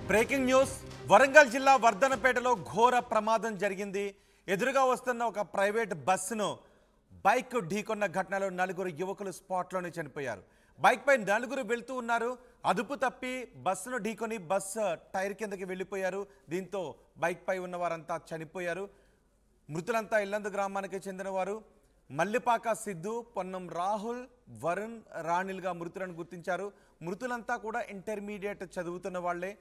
breaking news Warangal జిల్లా వర్ధనపేటలో ఘోర ప్రమాదం జరిగింది ఎదురుగా వస్తున్న ఒక ప్రైవేట్ బస్సును బైక్ ఢీకొన్న ఘటనలో నలుగురు యువకులు స్పాట్లోనే చనిపోయారు బైక్పై నలుగురు వెళ్తూ ఉన్నారు అదుపు తప్పి బస్సును ఢీకొని బస్సు టైర్ కిందకి వెళ్ళిపోయారు దీంతో బైక్పై ఉన్న వారంతా చనిపోయారు మృతులంతా ఇల్లందు గ్రామానికి చెందినవారు మల్లిపాక సిద్ధు పొన్నం రాహుల్ వరుణ్ రాణిల్గా మృతులను గుర్తించారు మృతులంతా కూడా ఇంటర్మీడియట్ చదువుతున్న వాళ్లే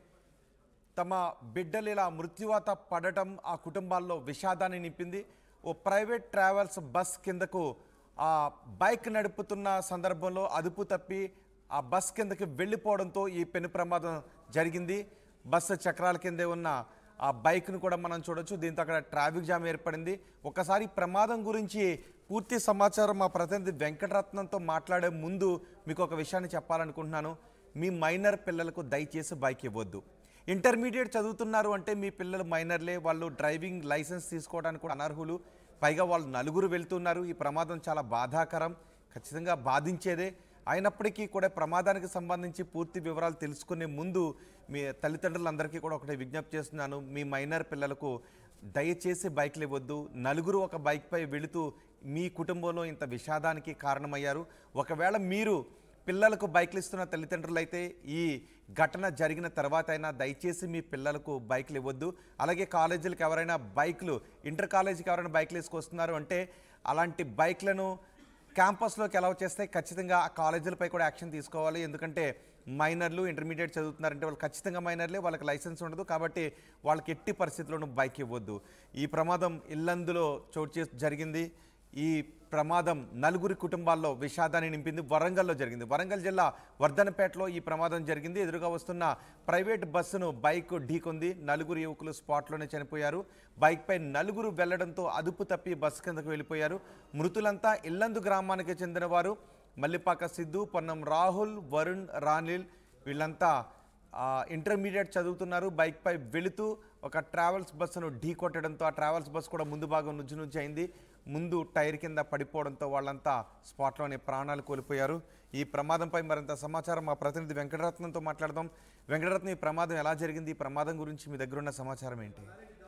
తమ బిడ్డలు ఇలా మృత్యువాత పడటం ఆ కుటుంబాల్లో విషాదాన్ని నింపింది ఓ ప్రైవేట్ ట్రావెల్స్ బస్ కిందకు ఆ బైక్ నడుపుతున్న సందర్భంలో అదుపు తప్పి ఆ బస్ కిందకి వెళ్ళిపోవడంతో ఈ పెను ప్రమాదం జరిగింది బస్సు చక్రాల కిందే ఉన్న ఆ బైక్ను కూడా మనం చూడొచ్చు దీంతో అక్కడ ట్రాఫిక్ జామ్ ఏర్పడింది ఒకసారి ఈ ప్రమాదం గురించి పూర్తి సమాచారం మా ప్రతినిధి వెంకటరత్నంతో మాట్లాడే ముందు మీకు ఒక విషయాన్ని చెప్పాలనుకుంటున్నాను మీ మైనర్ పిల్లలకు దయచేసి బైక్ ఇవ్వద్దు ఇంటర్మీడియట్ చదువుతున్నారు అంటే మీ పిల్లలు మైనర్లే వాళ్ళు డ్రైవింగ్ లైసెన్స్ తీసుకోవడానికి కూడా అనర్హులు పైగా వాళ్ళు నలుగురు వెళ్తున్నారు ఈ ప్రమాదం చాలా బాధాకరం ఖచ్చితంగా బాధించేదే అయినప్పటికీ కూడా ప్రమాదానికి సంబంధించి పూర్తి వివరాలు తెలుసుకునే ముందు మీ తల్లిదండ్రులందరికీ కూడా ఒకటి విజ్ఞప్తి చేస్తున్నాను మీ మైనర్ పిల్లలకు దయచేసి బైక్లు ఇవ్వద్దు నలుగురు ఒక బైక్పై వెళుతూ మీ కుటుంబంలో ఇంత విషాదానికి కారణమయ్యారు ఒకవేళ మీరు పిల్లలకు బైక్లు ఇస్తున్న తల్లిదండ్రులు అయితే ఈ ఘటన జరిగిన తర్వాత అయినా దయచేసి మీ పిల్లలకు బైక్లు ఇవ్వద్దు అలాగే కాలేజీలకు ఎవరైనా బైక్లు ఇంటర్ కాలేజీకి ఎవరైనా బైక్లు వేసుకొస్తున్నారు అంటే అలాంటి బైక్లను క్యాంపస్లోకి అలౌ చేస్తే ఖచ్చితంగా ఆ కాలేజీలపై కూడా యాక్షన్ తీసుకోవాలి ఎందుకంటే మైనర్లు ఇంటర్మీడియట్ చదువుతున్నారంటే వాళ్ళు ఖచ్చితంగా మైనర్లే వాళ్ళకి లైసెన్స్ ఉండదు కాబట్టి వాళ్ళకి ఎట్టి పరిస్థితుల్లోనూ బైక్ ఇవ్వద్దు ఈ ప్రమాదం ఇల్లందులో చోటు చేసి జరిగింది ఈ ప్రమాదం నలుగురి కుటుంబాల్లో విషాదాన్ని నింపింది వరంగల్లో జరిగింది వరంగల్ జిల్లా వర్ధనపేటలో ఈ ప్రమాదం జరిగింది ఎదురుగా వస్తున్న ప్రైవేట్ బస్సును బైక్ ఢీకొంది నలుగురు యువకులు స్పాట్లోనే చనిపోయారు బైక్పై నలుగురు వెళ్లడంతో అదుపు తప్పి బస్సు కిందకు వెళ్ళిపోయారు మృతులంతా ఇల్లందు గ్రామానికి చెందినవారు మల్లిపాక సిద్ధు పొన్నం రాహుల్ వరుణ్ రానిల్ వీళ్ళంతా ఆ, ఇంటర్మీడియట్ చదువుతున్నారు బైక్పై వెళుతూ ఒక ట్రావెల్స్ బస్సును ఢీ కొట్టడంతో ఆ ట్రావెల్స్ బస్సు కూడా ముందు భాగం నుంచి నుంచి అయింది ముందు టైర్ కింద పడిపోవడంతో వాళ్ళంతా స్పాట్లోనే ప్రాణాలు కోల్పోయారు ఈ ప్రమాదంపై మరింత సమాచారం మా ప్రతినిధి వెంకటరత్నంతో మాట్లాడదాం వెంకటరత్నం ఈ ప్రమాదం ఎలా జరిగింది ఈ ప్రమాదం గురించి మీ దగ్గర ఉన్న సమాచారం ఏంటి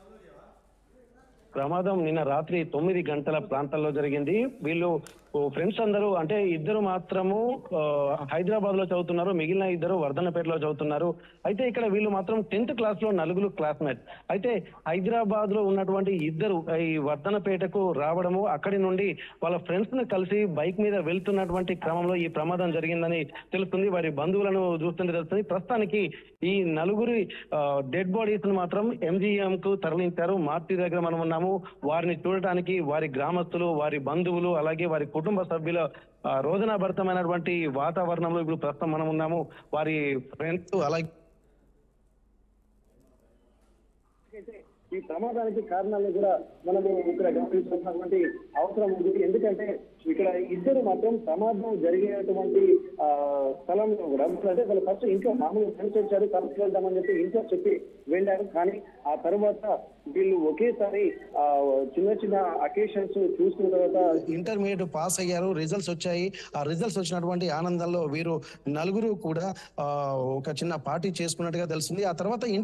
ప్రమాదం నిన్న రాత్రి తొమ్మిది గంటల ప్రాంతాల్లో జరిగింది వీళ్ళు ఫ్రెండ్స్ అందరూ అంటే ఇద్దరు మాత్రము హైదరాబాద్ లో చదువుతున్నారు మిగిలిన ఇద్దరు వర్ధనపేటలో చదువుతున్నారు అయితే ఇక్కడ వీళ్ళు మాత్రం టెన్త్ క్లాస్ లో నలుగురు క్లాస్మేట్ అయితే హైదరాబాద్ లో ఉన్నటువంటి ఇద్దరు ఈ వర్ధనపేటకు రావడము అక్కడి నుండి వాళ్ళ ఫ్రెండ్స్ ను కలిసి బైక్ మీద వెళ్తున్నటువంటి క్రమంలో ఈ ప్రమాదం జరిగిందని తెలుస్తుంది వారి బంధువులను చూస్తుంటే తెలుస్తుంది ప్రస్తుతానికి ఈ నలుగురి డెడ్ బాడీస్ ను మాత్రం ఎంజిఎం కు తరలించారు మార్చి దగ్గర మనం ఉన్నాము వారిని చూడటానికి వారి గ్రామస్తులు వారి బంధువులు అలాగే వారి కుటుంబ సభ్యుల ఆ, రోదనాభరితమైనటువంటి వాతావరణంలో ఇప్పుడు ప్రస్తుతం మనం ఉన్నాము వారి ఫ్రెండ్స్ అలాగే అయితే ఈ ప్రమాదానికి కారణాలు కూడా మనము ఇక్కడ గమనించాల్సినటువంటి అవసరం ఉంది ఎందుకంటే ఇక్కడ ఇద్దరు మాత్రం ప్రమాదం జరిగేటువంటి ఆ స్థలంలో కూడా అంటే వాళ్ళు ఫస్ట్ ఇంట్లో మామూలు ఫ్రెండ్స్ వచ్చారు కలిసి వెళ్దామని చెప్పి ఇంట్లో చెప్పి వెళ్ళారు కానీ ఆ తర్వాత వీళ్ళు ఒకేసారి ఆ చిన్న చిన్న అకేషన్స్ చూసుకున్న తర్వాత ఇంటర్మీడియట్ పాస్ అయ్యారు రిజల్ట్స్ వచ్చాయి ఆ రిజల్ట్స్ వచ్చినటువంటి ఆనందంలో వీరు నలుగురు కూడా ఆ, ఒక చిన్న పార్టీ చేసుకున్నట్టుగా తెలిసింది ఆ తర్వాత ఇన్-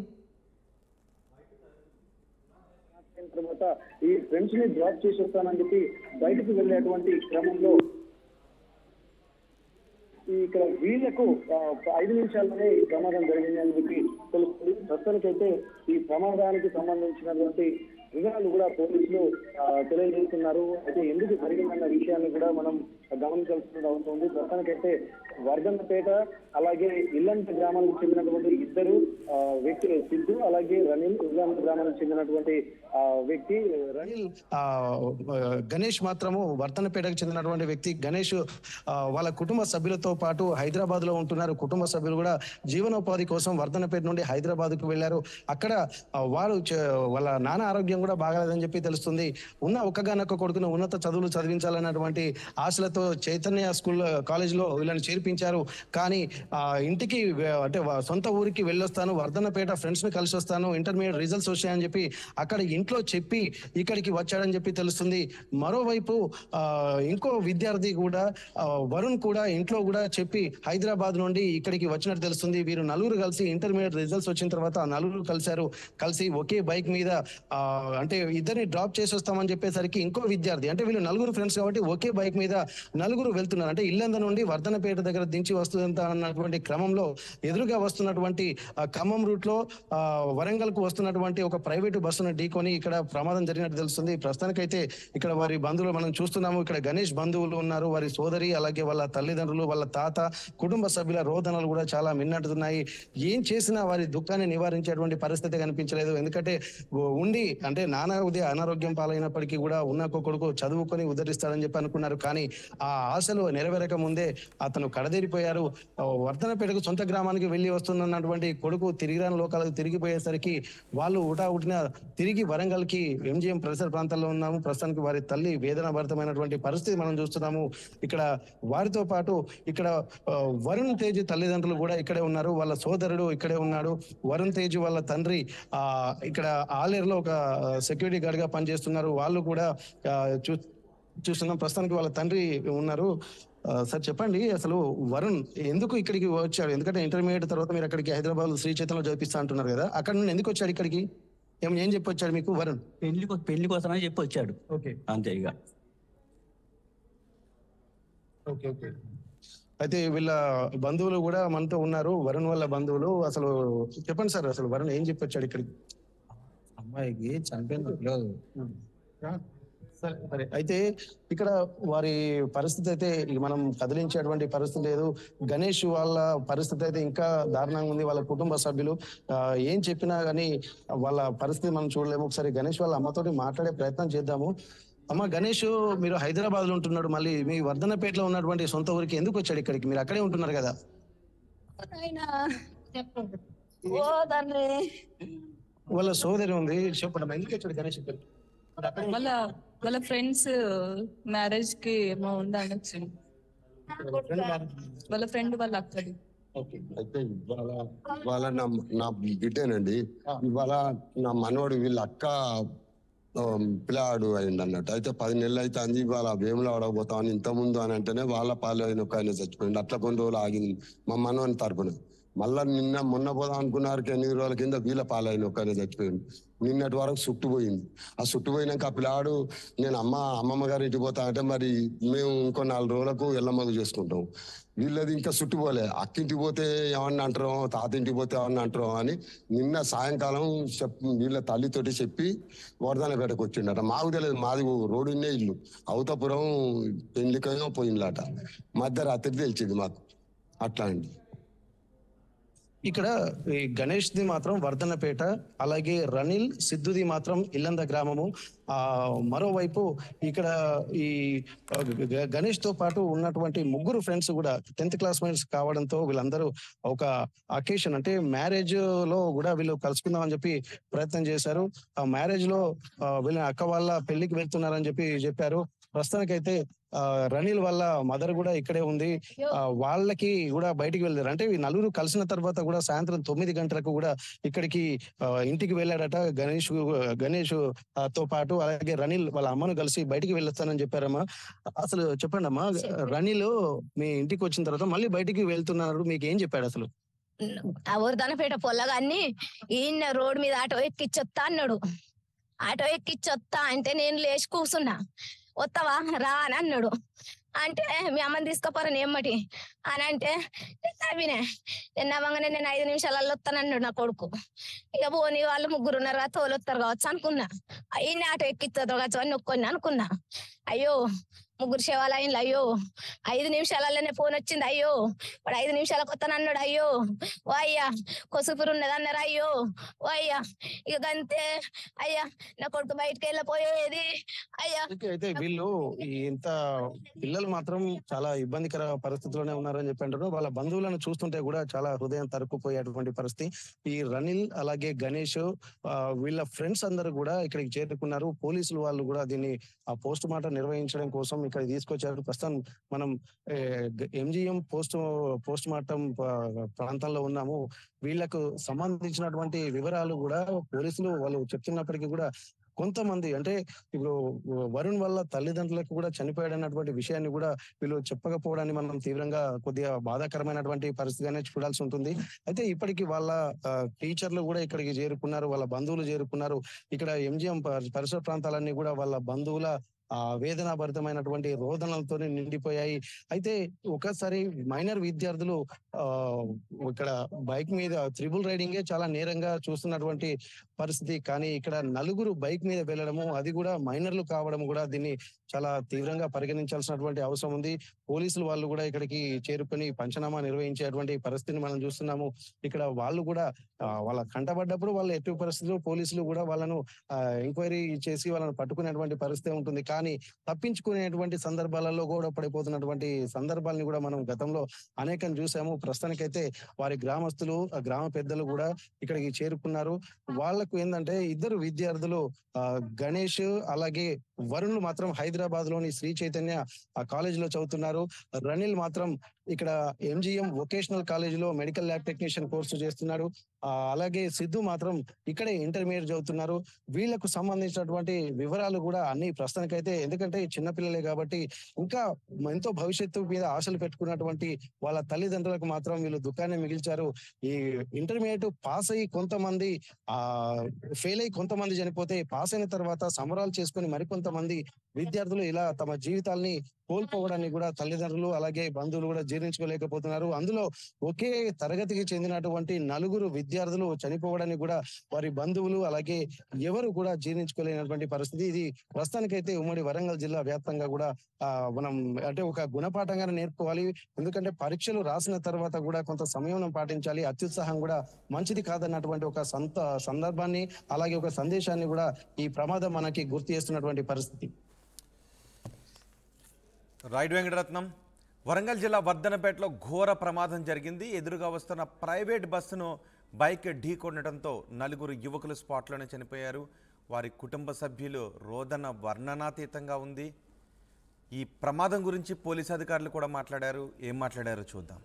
అయిన తర్వాత ఈ ఫ్రెండ్స్ ని డ్రాప్ చేసి వస్తానని చెప్పి బయటకు వెళ్ళేటువంటి క్రమంలో ఈ ఇక్కడ వీళ్లకు ఆ, ఒక ఐదు నిమిషాల్లోనే ఈ ప్రమాదం జరిగింది అని చెప్పి తెలుస్తుంది ప్రస్తుతానికైతే ఈ ప్రమాదానికి సంబంధించినటువంటి వివరాలు కూడా పోలీసులు ఆ, తెలియజేస్తున్నారు అయితే ఎందుకు జరిగిందన్న విషయాన్ని కూడా మనం గమనించాల్సిన అవసరం ఉంది ప్రస్తుతానికైతే వర్ధన్నపేట అలాగే ఇల్లంత గ్రామానికి చెందినటువంటి ఇద్దరు ఆ, వ్యక్తులు సిద్ధు అలాగే రనిల్ ఇల్లంత గ్రామానికి చెందినటువంటి ఆ, వ్యక్తి రనిల్ ఆ, గణేష్ మాత్రము వర్ధనపేటకు చెందినటువంటి వ్యక్తి గణేష్ ఆ, వాళ్ళ కుటుంబ సభ్యులతో పాటు హైదరాబాద్ లో ఉంటున్నారు కుటుంబ సభ్యులు కూడా జీవనోపాధి కోసం వర్ధనపేట నుండి హైదరాబాద్ కు వెళ్లారు అక్కడ ఆ, వారు చ- వాళ్ళ నాన్న ఆరోగ్యం కూడా బాగాలేదని చెప్పి తెలుస్తుంది ఉన్న ఒక్కగానొక్క కొడుకును ఉన్నత చదువులు చదివించాలన్నటువంటి ఆశలతో కారణంతో చైతన్య స్కూల్ కాలేజ్ లో వీళ్ళని చేర్పించారు కానీ ఆ ఇంటికి వె- అంటే వా- సొంత ఊరికి వెళ్ళొస్తాను వర్ధనపేట ఫ్రెండ్స్ ని కలిసి వస్తాను ఇంటర్మీడియట్ రిజల్ట్స్ వచ్చాయని చెప్పి అక్కడ ఇంట్లో చెప్పి ఇక్కడికి వచ్చాడని చెప్పి తెలుస్తుంది మరోవైపు ఆ ఇంకో విద్యార్థి కూడా ఆ, వరుణ్ కూడా ఇంట్లో కూడా చెప్పి హైదరాబాద్ నుండి ఇక్కడికి వచ్చినట్టు తెలుస్తుంది వీరు నలుగురు కలిసి ఇంటర్మీడియట్ రిజల్ట్స్ వచ్చిన తర్వాత ఆ నలుగురు కలిశారు కలిసి ఒకే బైక్ మీద ఆ, అంటే ఇద్దరిని డ్రాప్ చేసి వస్తామని చెప్పేసరికి ఇంకో విద్యార్థి అంటే వీళ్ళు నలుగురు ఫ్రెండ్స్ కాబట్టి ఒకే బైక్ మీద నలుగురు వెళ్తున్నారు అంటే ఇల్లంద నుండి వర్ధనపేట దగ్గర దించి వస్తుందంత అన్నటువంటి క్రమంలో ఎదురుగా వస్తున్నటువంటి ఆ, ఖమ్మం రూట్ లో ఆ, వరంగల్ కు వస్తున్నటువంటి ఒక ప్రైవేటు బస్సును ఢీకొని ఇక్కడ ప్రమాదం జరిగినట్టు తెలుస్తుంది ప్రస్తుతానికైతే ఇక్కడ వారి బంధువులు మనం చూస్తున్నాము ఇక్కడ గణేష్ బంధువులు ఉన్నారు వారి సోదరి అలాగే వాళ్ళ తల్లిదండ్రులు వాళ్ళ తాత కుటుంబ సభ్యుల రోదనలు కూడా చాలా మిన్నట్టున్నాయి ఏం చేసినా వారి దుఃఖాన్ని నివారించేటువంటి పరిస్థితి కనిపించలేదు ఎందుకంటే ఉ- ఉండి అంటే నానా ఉదయ అనారోగ్యం పాలైనప్పటికీ కూడా ఉన్న ఒక కొడుకు చదువుకొని ఉద్ధరిస్తాడని చెప్పి అనుకున్నారు కానీ ఆ ఆశలు నెరవేరక ముందే అతను కడదేరిపోయారు ఆ, వర్ధనపేటకు సొంత గ్రామానికి వెళ్ళి వస్తున్నటువంటి కొడుకు తిరిగిరాని లోకాలకు తిరిగిపోయేసరికి వాళ్ళు ఉటావుటిన తిరిగి వరంగల్ కి ఎంజిఎం పరిసర ప్రాంతాల్లో ఉన్నాము ప్రస్తుతానికి వారి తల్లి వేదన భరితమైనటువంటి పరిస్థితి మనం చూస్తున్నాము ఇక్కడ వారితో పాటు ఇక్కడ ఆ, వరుణ్ తేజ్ తల్లిదండ్రులు కూడా ఇక్కడే ఉన్నారు వాళ్ళ సోదరుడు ఇక్కడే ఉన్నాడు వరుణ్ తేజ్ వాళ్ళ తండ్రి ఆ ఇక్కడ ఆలేరులో ఒక సెక్యూరిటీ గార్డ్ గా పనిచేస్తున్నారు వాళ్ళు కూడా ఆ, చూ చూస్తున్నాం ప్రస్తుతానికి వాళ్ళ తండ్రి ఉన్నారు ఆ, సార్ చెప్పండి అసలు వరుణ్ ఎందుకు ఇక్కడికి వచ్చాడు ఎందుకంటే ఇంటర్మీడియట్ తర్వాత మీరు అక్కడికి హైదరాబాద్ శ్రీ చైతన్యలో చదివిస్తా అంటున్నారు కదా అక్కడ నుండి ఎందుకు వచ్చాడు ఇక్కడికి ఏం ఏం చెప్పి వచ్చాడు మీకు వరుణ్ పెళ్లి కో- పెళ్లి కోసమని చెప్పి వచ్చాడు ఓకే అంతే ఇక ఓకే ఓకే అయితే వీళ్ళ బంధువులు కూడా మనతో ఉన్నారు వరుణ్ వాళ్ళ బంధువులు అసలు చెప్పండి సార్ అసలు వరుణ్ ఏం చెప్పి వచ్చాడు ఇక్కడికి అమ్మాయికి చనిపోయిన పిల్లలు సరే సరే అయితే ఇక్కడ వారి పరిస్థితి అయితే ఇక మనం కదిలించేటువంటి పరిస్థితి లేదు గణేష్ వాళ్ళ పరిస్థితి అయితే ఇంకా దారుణంగా ఉంది వాళ్ళ కుటుంబ సభ్యులు ఆ, ఏం చెప్పినా గానీ వాళ్ళ పరిస్థితి మనం చూడలేము ఒకసారి గణేష్ వాళ్ళ అమ్మతోటి మాట్లాడే ప్రయత్నం చేద్దాము అమ్మ గణేష్ మీరు హైదరాబాద్ లో ఉంటున్నాడు మళ్ళీ మీ వర్ధనపేటలో ఉన్నటువంటి సొంత ఊరికి ఎందుకు వచ్చాడు ఇక్కడికి మీరు అక్కడే ఉంటున్నారు కదా నాయనా ఓ తండ్రి వాళ్ళ సోదరి ఉంది చెప్పండి ఎందుకు వచ్చాడు గణేష్ ఇక్కడికి మరి అక్కడే వాళ్ళ వాళ్ళ ఫ్రెండ్స్ మ్యారేజ్ కి ఏమో ఉందని వచ్చింది వాళ్ళ ఫ్రెండ్ వాళ్ళ అక్కడి ఓకే అయితే ఇవాళ ఇవాళ నా నా బిడ్డేనండి ఇవాళ నా మనవడు వీళ్ళ అక్క ఆ, పిల్లాడు అయింది అన్నట్టు అయితే పది నెలలు అయితే అంది ఇవాళ వేములో ఆడబోతామని ఇంత ముందు అని అంటేనే వాళ్ళ పాలు అయిన ఒక ఆయన చచ్చిపోయింది అట్లా కొన్ని రోజులు ఆగింది మా మనవని తరపున మళ్ళా నిన్న మొన్న పోదాం అనుకున్నారు ఎనిమిది రోజుల కింద వీళ్ళ పాలైన ఒక ఆయన చచ్చిపోయింది నిన్నటి వరకు చుట్టుపోయింది ఆ చుట్టుపోయినాక ఆ పిల్లాడు నేను అమ్మ అమ్మమ్మ గారి ఇంటికి పోతా అంటే మరి మేము ఇంకో నాలుగు రోజులకు ఎల్లమ్మకు చేసుకుంటాం వీళ్ళది ఇంకా చుట్టుపోలే అక్కింటికి పోతే ఏమన్నా అంటారో తాత ఇంటికి పోతే ఏమన్నా అంటారో అని నిన్న సాయంకాలం చెప్ వీళ్ళ తల్లితోటి చెప్పి వరదనపేటకు వచ్చిండట మాకు తెలియదు మాది రోడ్డునే ఇల్లు అవతపురం పెళ్లికైనా పోయిందట మధ్యరాత్రి తెలిసింది మాకు అట్లా అండి ఇక్కడ ఈ గణేష్ ది మాత్రం వర్ధనపేట అలాగే రనిల్ సిద్ధుది మాత్రం ఇల్లంద గ్రామము ఆ మరోవైపు ఇక్కడ ఈ గ- గణేష్ తో పాటు ఉన్నటువంటి ముగ్గురు ఫ్రెండ్స్ కూడా టెన్త్ క్లాస్ మేట్స్ కావడంతో వీళ్ళందరూ ఒక అకేషన్ అంటే మ్యారేజ్ లో కూడా వీళ్ళు కలుసుకుందాం అని చెప్పి ప్రయత్నం చేశారు ఆ మ్యారేజ్ లో ఆ, వీళ్ళ అక్క వాళ్ళ పెళ్లికి వెళ్తున్నారని చెప్పి చెప్పారు ప్రస్తుతానికైతే ఆ, రనిల్ వాళ్ళ మదర్ కూడా ఇక్కడే ఉంది ఆ, వాళ్ళకి కూడా బయటికి వెళ్ళారు అంటే ఈ నలుగురు కలిసిన తర్వాత కూడా సాయంత్రం తొమ్మిది గంటలకు కూడా ఇక్కడికి ఆ, ఇంటికి వెళ్ళాడట గణేష్ గణేష్ ఆ, తో పాటు అలాగే రనిల్ వాళ్ళ అమ్మను కలిసి బయటికి వెళ్ళొస్తానని చెప్పారమ్మా అసలు చెప్పండి అమ్మా రనిల్ మీ ఇంటికి వచ్చిన తర్వాత మళ్ళీ బయటికి వెళ్తున్నారు మీకు ఏం చెప్పాడు అసలు ఆ వర్ధనపేట పొల్లగాన్ని ఈయన రోడ్ మీద ఆటో ఎక్కిచ్చొత్తా అన్నాడు ఆటో ఎక్కిచ్చొత్తా అంటే నేను లేచి కూర్చున్నా వస్తావా రా అని అన్నాడు అంటే మీ అమ్మని తీసుకుపోరా ఏమ్మటి అని అంటే నవ్వినే నేను నవ్వగానే నేను ఐదు నిమిషాలలో వస్తానన్నాడు నా కొడుకు ఇక పోనీ వాళ్ళు ముగ్గురు ఉన్నారు కదా తోలొత్తారు కావచ్చు అనుకున్నా అయ్యి ఆటో ఎక్కిస్తారు కావచ్చు అని నొక్కొని అనుకున్నా అయ్యో ముగ్గురు శివాలయంలో అయ్యో ఐదు నిమిషాలలోనే ఫోన్ వచ్చింది అయ్యో వాడు ఐదు నిమిషాలకు వస్తానన్నాడు అయ్యో ఓ అయ్యా కొసుపురు ఉన్నది అన్నారు అయ్యో ఓ అయ్యా ఇక అంతే అయ్యా నా కొడుకు బయటకు వెళ్ళిపోయేది అయ్యా ఓకే, అయితే వీళ్ళు ఈ ఇంత పిల్లలు మాత్రం చాలా ఇబ్బందికర పరిస్థితిలోనే ఉన్నారని చెప్పి అంటారు వాళ్ళ బంధువులను చూస్తుంటే కూడా చాలా హృదయం తరుక్కుపోయేటువంటి పరిస్థితి ఈ రనిల్ అలాగే గణేష్ ఆ, వీళ్ళ ఫ్రెండ్స్ అందరూ కూడా ఇక్కడికి చేరుకున్నారు పోలీసులు వాళ్ళు కూడా దీన్ని ఆ పోస్ట్ మార్టం నిర్వహించడం కోసం ఇక్కడ తీసుకొచ్చారు ప్రస్తుతం మనం ఎంజిఎం పోస్ట్ పోస్ట్ మార్టం ప్రాంతంలో ఉన్నాము వీళ్లకు సంబంధించినటువంటి వివరాలు కూడా పోలీసులు వాళ్ళు చెప్తున్నప్పటికీ కూడా కొంతమంది అంటే ఇప్పుడు వరుణ్ వల్ల తల్లిదండ్రులకు కూడా చనిపోయాడన్నటువంటి విషయాన్ని కూడా వీళ్ళు చెప్పకపోవడాన్ని మనం తీవ్రంగా కొద్దిగా బాధాకరమైనటువంటి పరిస్థితిగానే చూడాల్సి ఉంటుంది అయితే ఇప్పటికి వాళ్ళ ఆ, టీచర్లు కూడా ఇక్కడికి చేరుకున్నారు వాళ్ళ బంధువులు చేరుకున్నారు ఇక్కడ ఎంజిఎం పరిసర ప్రాంతాలన్నీ కూడా వాళ్ళ బంధువుల ఆ వేదనాభరితమైనటువంటి రోదనలతో నిండిపోయాయి అయితే ఒకసారి మైనర్ విద్యార్థులు ఆ ఇక్కడ బైక్ మీద త్రిబుల్ రైడింగే చాలా నేరంగా చూస్తున్నటువంటి పరిస్థితి కానీ ఇక్కడ నలుగురు బైక్ మీద వెళ్ళడము అది కూడా మైనర్లు కావడం కూడా దీన్ని చాలా తీవ్రంగా పరిగణించాల్సినటువంటి అవసరం ఉంది పోలీసులు వాళ్ళు కూడా ఇక్కడికి చేరుకొని పంచనామా నిర్వహించేటువంటి పరిస్థితిని మనం చూస్తున్నాము ఇక్కడ వాళ్ళు కూడా ఆ, వాళ్ళ కంటపడ్డప్పుడు వాళ్ళ ఎట్టి పరిస్థితుల్లో పోలీసులు కూడా వాళ్ళను ఎంక్వైరీ చేసి వాళ్ళని పట్టుకునేటువంటి పరిస్థితి ఉంటుంది కానీ తప్పించుకునేటువంటి సందర్భాలలో కూడా పడిపోతున్నటువంటి సందర్భాలని కూడా మనం గతంలో అనేకం చూసాము ప్రస్తుతానికైతే వారి గ్రామస్తులు ఆ గ్రామ పెద్దలు కూడా ఇక్కడికి చేరుకున్నారు వాళ్లకు ఏంటంటే ఇద్దరు విద్యార్థులు ఆ, గణేష్ అలాగే వరుణ్ మాత్రం హైదరాబాద్ లోని శ్రీ చైతన్య ఆ కాలేజ్ లో చదువుతున్నారు రనిల్ మాత్రం ఇక్కడ ఎంజిఎం వొకేషనల్ కాలేజ్ లో మెడికల్ ల్యాబ్ టెక్నీషియన్ కోర్సు చేస్తున్నాడు ఆ, అలాగే సిద్ధు మాత్రం ఇక్కడే ఇంటర్మీడియట్ చదువుతున్నారు వీళ్లకు సంబంధించినటువంటి వివరాలు కూడా అన్ని ప్రస్తుతానికైతే ఎందుకంటే చిన్నపిల్లలే కాబట్టి ఇంకా ఎంతో భవిష్యత్తు మీద ఆశలు పెట్టుకున్నటువంటి వాళ్ళ తల్లిదండ్రులకు మాత్రం వీళ్ళు దుఃఖాన్ని మిగిల్చారు ఈ ఇంటర్మీడియట్ పాస్ అయ్యి కొంతమంది ఆ ఫెయిల్ అయ్యి కొంతమంది చనిపోతే పాస్ అయిన తర్వాత సంబరాలు చేసుకుని మరికొంతమంది విద్యార్థులు ఇలా తమ జీవితాల్ని కోల్పోవడాన్ని కూడా తల్లిదండ్రులు అలాగే బంధువులు కూడా జీర్ణించుకోలేకపోతున్నారు అందులో ఒకే తరగతికి చెందినటువంటి నలుగురు విద్యార్థులు చనిపోవడాన్ని కూడా వారి బంధువులు అలాగే ఎవరు కూడా జీర్ణించుకోలేనటువంటి పరిస్థితి ఇది ప్రస్తుతానికైతే ఉమ్మడి వరంగల్ జిల్లా వ్యాప్తంగా కూడా ఆ మనం అంటే ఒక గుణపాఠంగానే నేర్పుకోవాలి ఎందుకంటే పరీక్షలు రాసిన తర్వాత కూడా కొంత సంయమనం పాటించాలి అత్యుత్సాహం కూడా మంచిది కాదన్నటువంటి ఒక సంత సందర్భాన్ని అలాగే ఒక సందేశాన్ని కూడా ఈ ప్రమాదం మనకి గుర్తు చేస్తున్నటువంటి పరిస్థితి రైట్ వెంకటరత్నం వరంగల్ జిల్లా వర్ధనపేటలో ఘోర ప్రమాదం జరిగింది ఎదురుగా వస్తున్న ప్రైవేట్ బస్సును బైక్ ఢీకొనడంతో నలుగురు యువకులు స్పాట్లోనే చనిపోయారు వారి కుటుంబ సభ్యులు రోదన వర్ణనాతీతంగా ఉంది ఈ ప్రమాదం గురించి పోలీసు అధికారులు కూడా మాట్లాడారు ఏం మాట్లాడారో చూద్దాం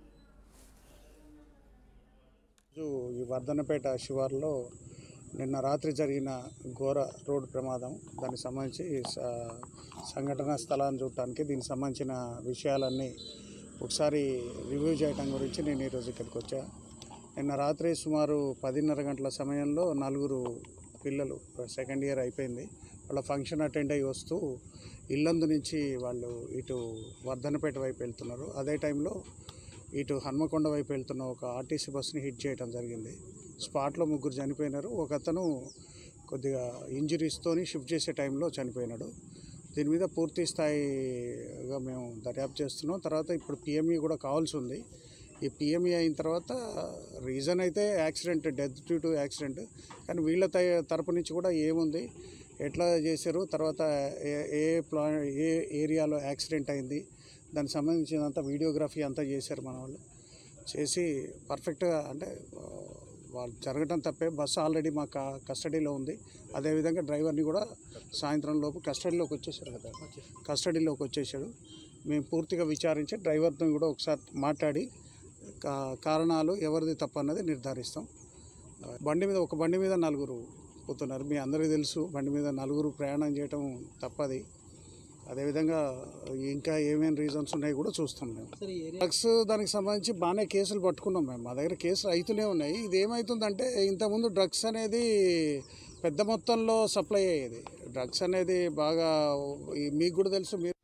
రోజు ఈ వర్ధనపేట శివార్లో నిన్న రాత్రి జరిగిన ఘోర రోడ్డు ప్రమాదం దానికి సంబంధించి స- సంఘటన స్థలాన్ని చూడటానికి దీనికి సంబంధించిన విషయాలన్నీ ఒకసారి రివ్యూ చేయడం గురించి నేను ఈరోజు ఇక్కడికి వచ్చా నిన్న రాత్రి సుమారు పదిన్నర గంటల సమయంలో నలుగురు పిల్లలు సెకండ్ ఇయర్ అయిపోయింది వాళ్ళ ఫంక్షన్ అటెండ్ అయ్యి వస్తూ ఇల్లందు నుంచి వాళ్ళు ఇటు వర్ధనపేట వైపు వెళ్తున్నారు అదే టైంలో ఇటు హన్మకొండ వైపు వెళ్తున్న ఒక ఆర్టీసీ బస్సుని హిట్ చేయడం జరిగింది స్పాట్లో ముగ్గురు చనిపోయినారు ఒక అతను కొద్దిగా ఇంజరీస్తోని షిఫ్ట్ చేసే టైంలో చనిపోయినాడు దీని మీద పూర్తి స్థాయిగా మేము దర్యాప్తు చేస్తున్నాం తర్వాత ఇప్పుడు పిఎంఈ కూడా కావాల్సి ఉంది ఈ పిఎంఈ అయిన తర్వాత రీజన్ అయితే accident death due to accident కానీ వీళ్ళ తయ- తరపు నుంచి కూడా ఏముంది ఎట్లా చేశారు తర్వాత ఏ ఏ ప్లా ఏ ఏరియాలో యాక్సిడెంట్ అయింది దానికి సంబంధించినంత వీడియోగ్రఫీ అంతా చేశారు మన వాళ్ళు చేసి పర్ఫెక్ట్గా అంటే ఆ, వాళ్ళు జరగటం తప్పే బస్సు ఆల్రెడీ మా క- కస్టడీలో ఉంది అదేవిధంగా డ్రైవర్ని కూడా సాయంత్రం లోపు కస్టడీలోకి వచ్చేసాడు కదా కస్టడీలోకి వచ్చేసాడు మేము పూర్తిగా విచారించి డ్రైవర్తో కూడా ఒకసారి మాట్లాడి కా- కారణాలు ఎవరిది తప్పు అన్నది నిర్ధారిస్తాం ఆ, బండి మీద ఒక బండి మీద నలుగురు పోతున్నారు మీ అందరికీ తెలుసు బండి మీద నలుగురు ప్రయాణం చేయటం తప్పది అదేవిధంగా ఇంకా ఏమేమి రీజన్స్ ఉన్నాయి కూడా చూస్తాం మేము డ్రగ్స్ దానికి సంబంధించి బాగానే కేసులు పట్టుకున్నాం మేము మా దగ్గర కేసులు అవుతూనే ఉన్నాయి ఇది ఏమవుతుందంటే ఇంతకుముందు డ్రగ్స్ అనేది పెద్ద మొత్తంలో సప్లై అయ్యేది డ్రగ్స్ అనేది బాగా ఈ- మీకు కూడా తెలుసు మీరు